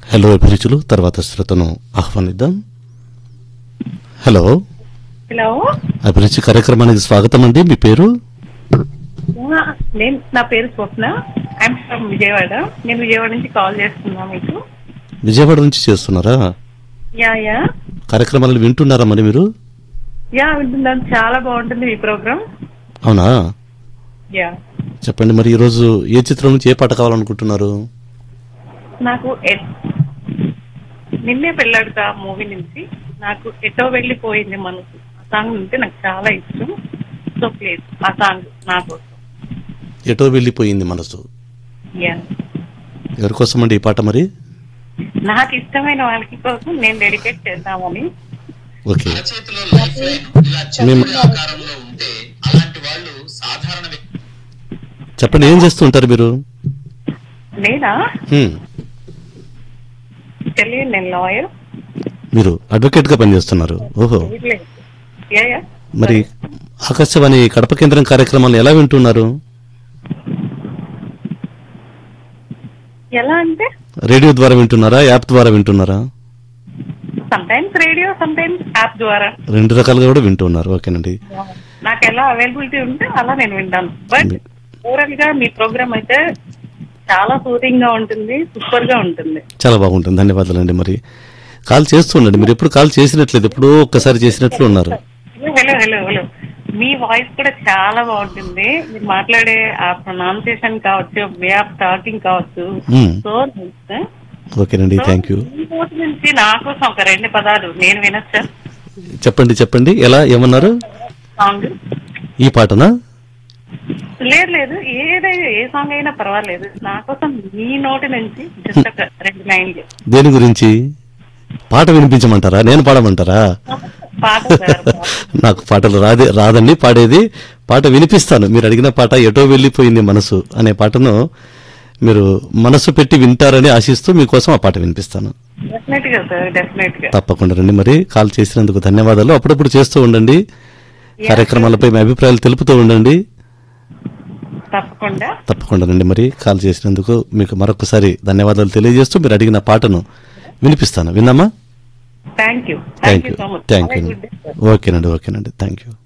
Hello అభిరుచులు తర్వాత శ్రోతను ఆహ్వానిద్దాం hello hello అభిరుచి కార్యక్రమానికి స్వాగతం అండి మీ పేరు ఆ, నేను నా పేరు స్వప్న ఐఎమ్ ఫ్రమ్ విజయవాడ నేను విజయవాడ నుంచి కాల్ చేస్తున్నా మీకు విజయవాడ నుంచి చేస్తున్నారా యా యా కార్యక్రమాలు వింటున్నారా మరి మీరు యా వింటున్నాను చాలా బాగుంటుంది మీ ప్రోగ్రామ్ అవునా యా చెప్పండి మరి ఈరోజు ఏ చిత్రం నుంచి ఏ పాట కావాలనుకుంటున్నారు నాకు ఎట్- నిన్నే పెళ్ళాడుతా మూవీ నుంచి నాకు ఎటో వెళ్ళిపోయింది మనసు ఆ సాంగ్ అంటే నాకు చాలా ఇష్టం సో ప్లీజ్ ఆ సాంగ్ నా కోసం ఎటో వెళ్ళిపోయింది మనసు యా ఎవరి కోసం అండి ఈ పాట మరి నాకు ఇష్టమైన వాళ్ళకి కోసం నేను డెడికేట్ చేద్దామని ఓకే చేతిలో లైఫ్ లైన్ ఇలా చంద్రుడి ఆకారంలో ఉంటే అలాంటి వాళ్ళు సాధారణ వ్యక్తి చెప్పండి ఏం చేస్తూ ఉంటారు మీరు నేనా హ్మ్. తెలియదు నేను లాయర్ మీరు అడ్వకేట్ గా పనిచేస్తున్నారు ఓహో యా యా మరి ఆకాశవాణి కడప కేంద్రం కార్యక్రమాలు ఎలా వింటున్నారు ఎలా అంటే రేడియో ద్వారా వింటున్నారా యాప్ ద్వారా వింటున్నారా some times radio some times app ద్వారా రెండు రకాలుగా కూడా వింటున్నారు ఓకేనండి నాకు ఎలా అవైలబిలిటీ ఉంటే అలా నేను వింటాను బట్ ఓవరాల్ గా మీ ప్రోగ్రామ్ అయితే చాలా సూదింగ్ గా ఉంటుంది సూపర్ గా ఉంటుంది చాలా బాగుంటుంది ధన్యవాదాలండి మరి కాల్ చేస్తూ ఉండండి మీరు ఎప్పుడు కాల్ చేసినట్లేదు ఎప్పుడో ఒక్కసారి చేసినట్లు ఉన్నారు హలో హలో హలో మీ వాయిస్ కూడా చాలా బాగుంటుంది మీరు మాట్లాడే ఆ ప్రొనౌన్సియేషన్ కావచ్చు వే ఆఫ్ టాకింగ్ కావచ్చు మ్మ్. సో నైస్ ఓకేనండి థ్యాంక్ యూ ఈ రోజు నుంచి నా కోసం ఒక రెండు పదాలు నేను వినొచ్చా చెప్పండి చెప్పండి ఎలా ఏమన్నారు సాంగ్ ఈ పాటనా లేదు లేదు ఏదైనా ఏ సాంగ్ అయినా పర్వాలేదు నా కోసం మీ నోటి నుంచి జస్ట్ ఒక రెండు లైన్లు దేని గురించి పాట వినిపించమంటారా నేను పాడమంటారా పాట సార్ నాకు పాటలు రాదే రాదండి పాడేది పాట వినిపిస్తాను మీరు అడిగిన పాట ఎటో వెళ్ళిపోయింది మనసు అనే పాటను మీరు మనసు పెట్టి వింటారని ఆశిస్తూ మీకోసం ఆ పాట వినిపిస్తాను డెఫినెట్ గా సార్ డెఫినెట్ గా తప్పకుండా రండి మరి కాల్ చేసినందుకు ధన్యవాదాలు అప్పుడప్పుడు చేస్తూ ఉండండి కార్యక్రమాలపై మీ అభిప్రాయాలు తెలుపుతూ ఉండండి తప్పకుండా తప్పకుండా రండి మరి కాల్ చేసినందుకు మీకు మరొకసారి ధన్యవాదాలు తెలియజేస్తూ మీరు అడిగిన పాటను వినిపిస్తాను విన్నామా thank you thank thank you you so much thank you ఓకేనండి ఓకేనండి థ్యాంక్ యూ